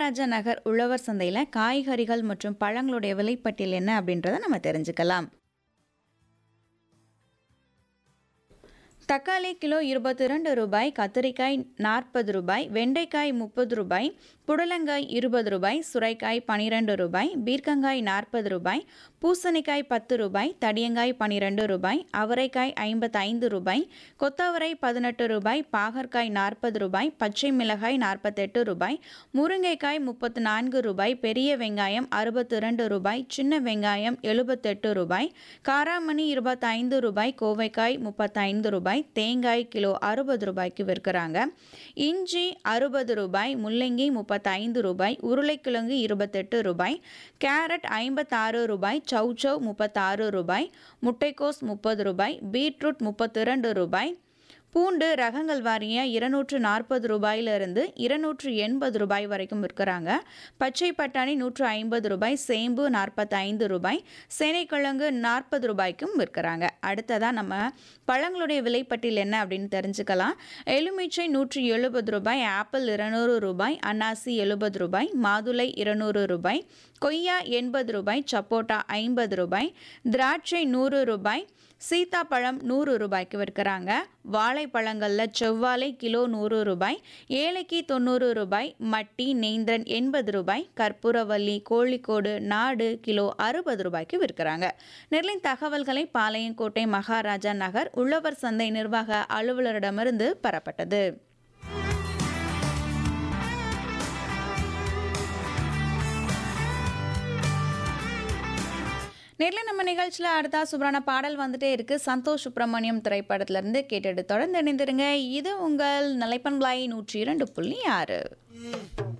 மகாராஜா நகர் உழவர் சந்தையில் காய்கறிகள் மற்றும் பழங்களுடைய விலைப்பட்டியல் என்ன அப்படின்றத நம்ம தெரிஞ்சுக்கலாம் தக்காளி கிலோ இருபத்தி ரெண்டு ரூபாய் கத்திரிக்காய் நாற்பது ரூபாய் வெண்டைக்காய் முப்பது ரூபாய் புடலங்காய் இருபது ரூபாய் சுரைக்காய் பனிரெண்டு ரூபாய் பீர்க்கங்காய் நாற்பது ரூபாய் பூசணிக்காய் பத்து ரூபாய் தடியங்காய் பனிரெண்டு ரூபாய் அவரைக்காய் ஐம்பத்தைந்து ரூபாய் கொத்தவரை பதினெட்டு ரூபாய் பாகற்காய் நாற்பது ரூபாய் பச்சை மிளகாய் நாற்பத்தெட்டு ரூபாய் முருங்கைக்காய் முப்பத்து நான்கு ரூபாய் பெரிய வெங்காயம் அறுபத்தி ரெண்டு ரூபாய் சின்ன வெங்காயம் எழுபத்தெட்டு ரூபாய் காராமணி இருபத்தைந்து ரூபாய் கோவைக்காய் முப்பத்தைந்து ரூபாய் தேங்காய் கிலோ அறுபது ரூபாய்க்கு விற்கிறாங்க இஞ்சி அறுபது ரூபாய் முள்ளங்கி முப்பத்தைந்து ரூபாய் உருளைக்கிழங்கு இருபத்தெட்டு ரூபாய் கேரட் ஐம்பத்தாறு ரூபாய் சௌச்சௌ முப்பத்தாறு ரூபாய் முட்டைக்கோஸ் முப்பது ரூபாய் பீட்ரூட் முப்பத்தி ரெண்டு ரூபாய் பூண்டு ரகங்கள் வாரியாக இருநூற்று நாற்பது ரூபாயிலிருந்து இருநூற்று எண்பது ரூபாய் வரைக்கும் விற்கிறாங்க பச்சை பட்டாணி நூற்று ஐம்பது ரூபாய் சேம்பு நாற்பத்தைந்து ரூபாய் சேனைக்கிழங்கு நாற்பது ரூபாய்க்கும் விற்கிறாங்க அடுத்ததாக நம்ம பழங்களுடைய விலைப்பட்டியல் என்ன அப்படின்னு தெரிஞ்சுக்கலாம் எலுமிச்சை நூற்றி எழுபது ரூபாய் ஆப்பிள் இருநூறு ரூபாய் அன்னாசி எழுபது ரூபாய் மாதுளை இருநூறு ரூபாய் கொய்யா எண்பது ரூபாய் சப்போட்டா ஐம்பது ரூபாய் திராட்சை நூறு ரூபாய் சீத்தாப்பழம் நூறு ரூபாய்க்கு விற்கிறாங்க வாழைப்பழங்களில் செவ்வாழை கிலோ நூறு ரூபாய் ஏலைக்கு தொண்ணூறு ரூபாய் மட்டி நெய்ந்திரன் எண்பது ரூபாய் கற்பூரவல்லி கோழிக்கோடு நாடு கிலோ அறுபது ரூபாய்க்கு விற்கிறாங்க நெல்லின் தகவல்களை பாளையங்கோட்டை மகாராஜா நகர் உழவர் சந்தை நிர்வாக அலுவலரிடமிருந்து பெறப்பட்டது நேரில் நம்ம நிகழ்ச்சியில் அடுத்தா சூப்பரான பாடல் வந்துட்டே இருக்கு சந்தோஷ் சுப்பிரமணியம் திரைப்படத்திலிருந்து கேட்டுட்டு தொடர்ந்து இணைந்திருங்க இது உங்கள் நிலைப்பண்பலாய் நூற்றி இரண்டு புள்ளி ஆறு